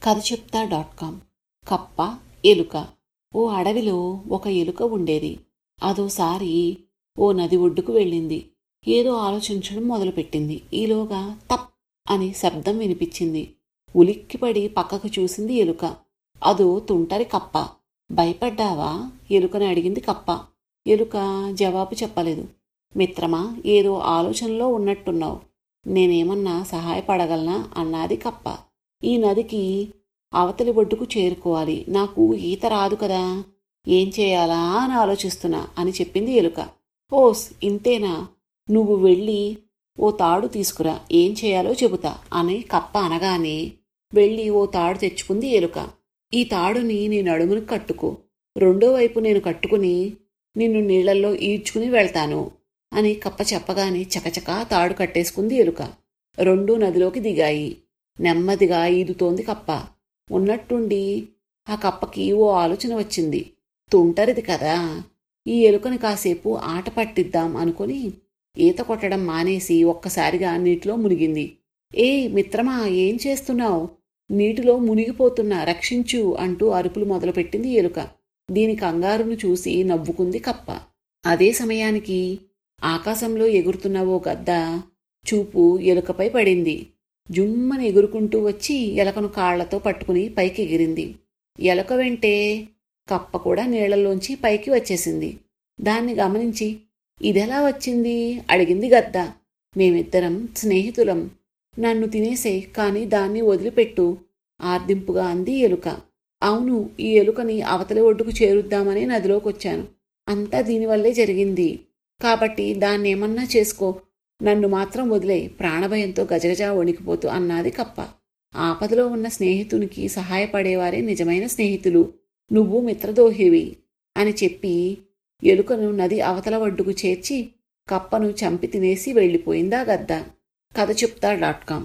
కథ చెప్తా dot com కప్ప ఎలుక ఓ అడవిలో ఒక ఎలుక ఉండేది అదోసారి ఓ నది ఒడ్డుకు వెళ్ళింది ఏదో ఆలోచించడం మొదలుపెట్టింది ఈలోగా తప్ అని శబ్దం వినిపించింది ఉలిక్కిపడి పక్కకు చూసింది ఎలుక అదో తుంటరి కప్ప భయపడ్డావా ఎలుకని అడిగింది కప్ప ఎలుక జవాబు చెప్పలేదు మిత్రమా ఏదో ఆలోచనలో ఉన్నట్టున్నావు నేనేమన్నా సహాయపడగలనా అన్నది కప్ప ఈ నదికి అవతలి ఒడ్డుకు చేరుకోవాలి నాకు ఈత రాదు కదా ఏం చేయాలా అని ఆలోచిస్తున్నా అని చెప్పింది ఎలుక ఓస్ ఇంతేనా నువ్వు వెళ్ళి ఓ తాడు తీసుకురా ఏం చేయాలో చెబుతా అని కప్ప అనగానే వెళ్ళి ఓ తాడు తెచ్చుకుంది ఎలుక ఈ తాడుని నీ నడుమును కట్టుకో రెండో వైపు నేను కట్టుకుని నిన్ను నీళ్లల్లో ఈడ్చుకుని వెళ్తాను అని కప్ప చెప్పగానే చకచకా తాడు కట్టేసుకుంది ఎలుక రెండూ నదిలోకి దిగాయి నెమ్మదిగా ఈదుతోంది కప్ప ఉన్నట్టుండి ఆ కప్పకి ఓ ఆలోచన వచ్చింది తుంటరిది కదా ఈ ఎలుకని కాసేపు ఆట పట్టిద్దాం అనుకుని ఈత కొట్టడం మానేసి ఒక్కసారిగా నీటిలో మునిగింది ఏ మిత్రమా ఏం చేస్తున్నావు నీటిలో మునిగిపోతున్నా రక్షించు అంటూ అరుపులు మొదలుపెట్టింది ఎలుక దీని కంగారును చూసి నవ్వుకుంది కప్ప అదే సమయానికి ఆకాశంలో ఎగురుతున్న ఓ గద్ద చూపు ఎలుకపై పడింది జుమ్మని ఎగురుకుంటూ వచ్చి ఎలకను కాళ్లతో పట్టుకుని పైకి ఎగిరింది ఎలక వెంటే కప్ప కూడా నీళ్లలోంచి పైకి వచ్చేసింది దాన్ని గమనించి ఇదెలా వచ్చింది అడిగింది గద్ద మేమిద్దరం స్నేహితులం నన్ను తినేసే కాని దాన్ని వదిలిపెట్టు ఆర్దింపుగా అంది ఎలుక అవును ఈ ఎలుకని అవతలి ఒడ్డుకు చేరుద్దామని నదిలోకొచ్చాను అంతా దీనివల్లే జరిగింది కాబట్టి దాన్నేమన్నా చేసుకో నన్ను మాత్రం వదిలే ప్రాణభయంతో గజగజ వణికిపోతూ అన్నది కప్ప ఆపదలో ఉన్న స్నేహితునికి సహాయపడేవారే నిజమైన స్నేహితులు నువ్వు మిత్రదోహివి అని చెప్పి ఎలుకను నది అవతల ఒడ్డుకు చేర్చి కప్పను చంపి తినేసి వెళ్ళిపోయిందా గద్ద కథ చెప్తా డాట్ కామ్